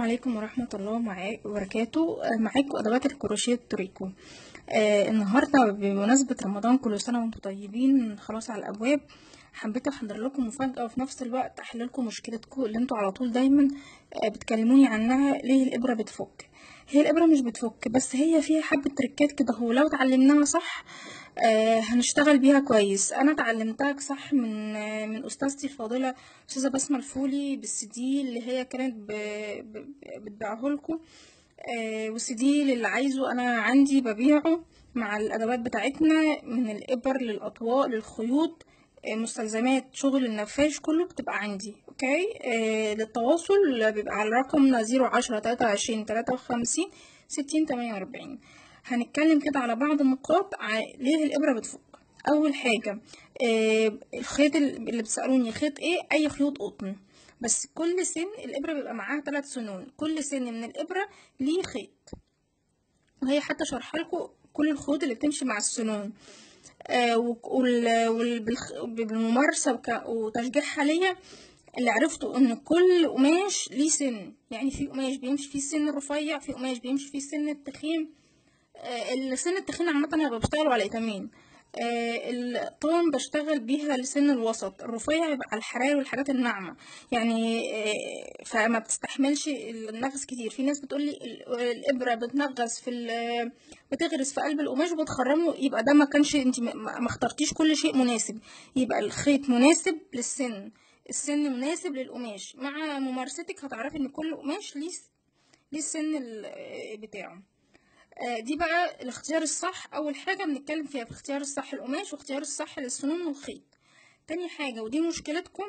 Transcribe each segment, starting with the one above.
عليكم ورحمة الله معا- وبركاته آه، معاكم أدوات الكروشيه التوريكو آه النهاردة بمناسبة رمضان كل سنة وانتم طيبين خلاص على الأبواب حبيت أحضر لكم مفاجأة وفي نفس الوقت أحل لكم مشكلتكم اللي انتوا على طول دايما آه بتكلموني عنها ليه الإبرة بتفك هي الإبرة مش بتفك بس هي فيها حبة تركات كده هو لو اتعلمناها صح آه هنشتغل بيها كويس انا اتعلمتها صح من آه من استاذتي الفاضله استاذه بسمه الفولي بالسي دي اللي هي كانت ب- ب- بتبيعه لكم آه والسي دي للي عايزه انا عندي ببيعه مع الادوات بتاعتنا من الابر للاطواق للخيوط آه، مستلزمات شغل النفاش كله بتبقى عندي اوكي آه للتواصل بيبقى على رقمنا زيرو عشرة تلاتة وعشرين تلاتة وخمسين ستين تمانية وأربعين هنتكلم كده على بعض النقاط ع- ليه الإبرة بتفك أول حاجة آه الخيط ال- اللي بتسألوني خيط ايه أي خيوط قطن بس كل سن الإبرة بيبقى معاها ثلاث سنون كل سن من الإبرة ليه خيط وهي حتى شرح لكم كل الخيوط اللي بتمشي مع السنون آه وك- وال- وال- بالخ- بالممارسة وك- وتشجيعها ليا اللي عرفته ان كل قماش ليه سن يعني في قماش بيمشي فيه السن الرفيع في قماش بيمشي فيه السن التخين آه، السن التخين عامة أنا بشتغل على إيتامين آه، الطون بشتغل بيها لسن الوسط الرفيع يبقى على الحراري والحاجات الناعمة يعني آه، فما بتستحملش النغز كتير في ناس بتقولي ال- الإبرة بتنغز في ال- بتغرس في قلب القماش وبتخرمه يبقى ده ما كانش انت ما ما اخترتيش كل شيء مناسب يبقى الخيط مناسب للسن السن مناسب للقماش مع ممارستك هتعرفي ان كل قماش ليه ليه السن ال- بتاعه آه، دي بقى الاختيار الصح اول حاجه بنتكلم فيها في اختيار الصح القماش واختيار الصح للسنون والخيط تاني حاجه ودي مشكلتكم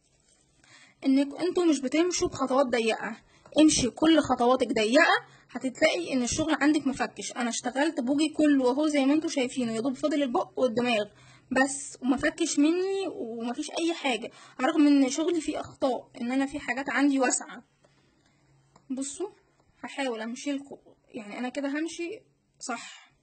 انك انتوا مش بتمشوا بخطوات ضيقه امشي كل خطواتك ضيقه هتتلاقي ان الشغل عندك مفكش انا اشتغلت بوجي كله وهو زي ما انتوا شايفينه يا دوب فاضل البق والدماغ بس ومفكش مني ومفيش اي حاجه رغم ان شغلي فيه اخطاء ان انا في حاجات عندي واسعه بصوا هحاول امشي لكم يعني انا كده همشي صح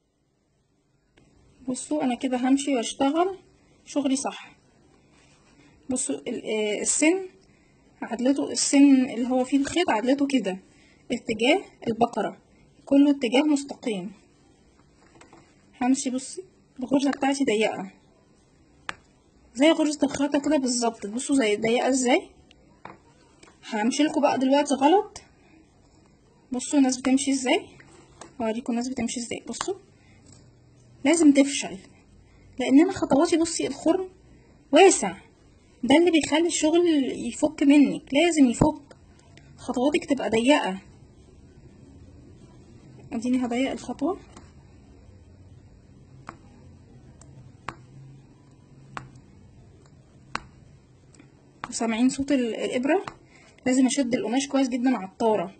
بصوا انا كده همشي واشتغل شغلي صح بصوا ال- آه، السن عدلته السن اللي هو فيه الخيط عدلته كده اتجاه البقرة كله اتجاه مستقيم همشي بصي الغرزة بتاعتي ضيقة زي غرزة الخياطة كده بالظبط بصوا زي ضيقة ازاي همشي لكم بقى دلوقتي غلط بصوا الناس بتمشي ازاي هوريكم الناس بتمشي ازاي بصوا لازم تفشل لان انا خطواتي بصي الخرم واسع ده اللي بيخلي الشغل يفك منك لازم يفك خطواتك تبقى ضيقة اديني هضيق الخطوة سامعين صوت ال- الإبرة لازم أشد القماش كويس جدا على الطارة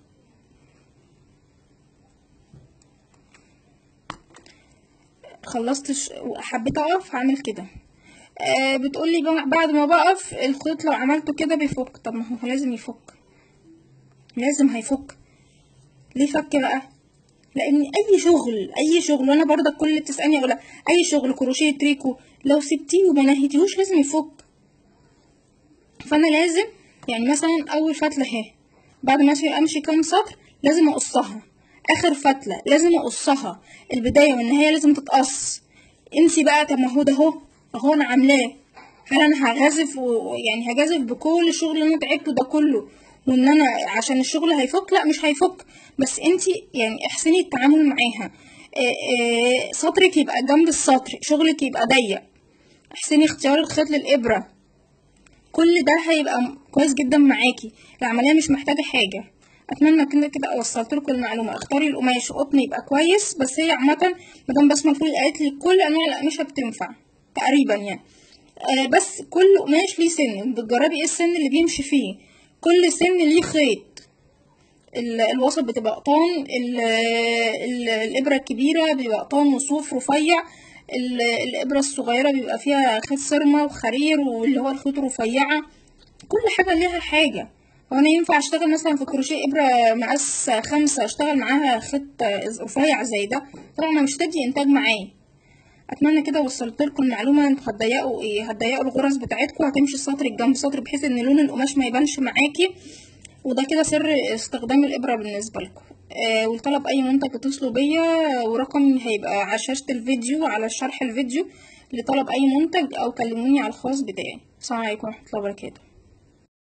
خلصت ش... وحبيت اقف هعمل كده آه بتقولي بقى- بعد ما بقف الخيط لو عملته كده بيفك طب ما هو لازم يفك لازم هيفك ليه فك بقى لان اي شغل اي شغل وانا برضك كل اللي بتسالني اقول اي شغل كروشيه تريكو لو سبتيه وما نهيتيهوش لازم يفك فانا لازم يعني مثلا اول فتله اهي بعد ما أمشي- امشي كام سطر لازم اقصها اخر فتله لازم اقصها البدايه والنهايه لازم تتقص انسي بقى طب ما هو ده اهو اهو انا عاملاه هل انا هغازف و- يعني هجازف بكل الشغل اللي انا تعبته ده كله وان انا عشان الشغل هيفك لا مش هيفك بس انتي يعني احسني التعامل معاها آه، آه، سطرك يبقى جنب السطر شغلك يبقى ضيق احسني اختيار الخيط للابره كل ده هيبقى م- كويس جدا معاكي العمليه مش محتاجه حاجه اتمنى كده كده وصلت لكم المعلومه اختاري القماش قطن يبقى كويس بس هي عامه مدام بسمه الفول قالت لي كل انواع القماشه بتنفع تقريبا يعني آه بس كل قماش ليه سن بتجربي ايه السن اللي بيمشي فيه كل سن ليه خيط ال- الوسط بتبقى قطان ال- ال- الإبرة الكبيرة بيبقى قطان وصوف رفيع ال- الإبرة الصغيرة بيبقى فيها خيط صرمة وخرير واللي هو الخيط رفيعة كل حاجة ليها حاجة هو أنا ينفع أشتغل مثلا في كروشيه إبرة مقاس خمسة أشتغل معاها خيط رفيع زي ده طبعا أنا مش هتدي إنتاج معايا اتمنى كده وصلت لكم المعلومه انتوا هتضيقوا ايه هتضيقوا الغرز بتاعتكم هتمشي السطر الجنب سطر بحيث ان لون القماش ما يبانش معاكي وده كده سر استخدام الإبرة بالنسبة لكم آه ولطلب أي منتج اتصلوا بيا ورقمي هيبقى على شاشة الفيديو على شرح الفيديو لطلب أي منتج أو كلموني على الخاص بتاعي السلام عليكم ورحمة الله وبركاته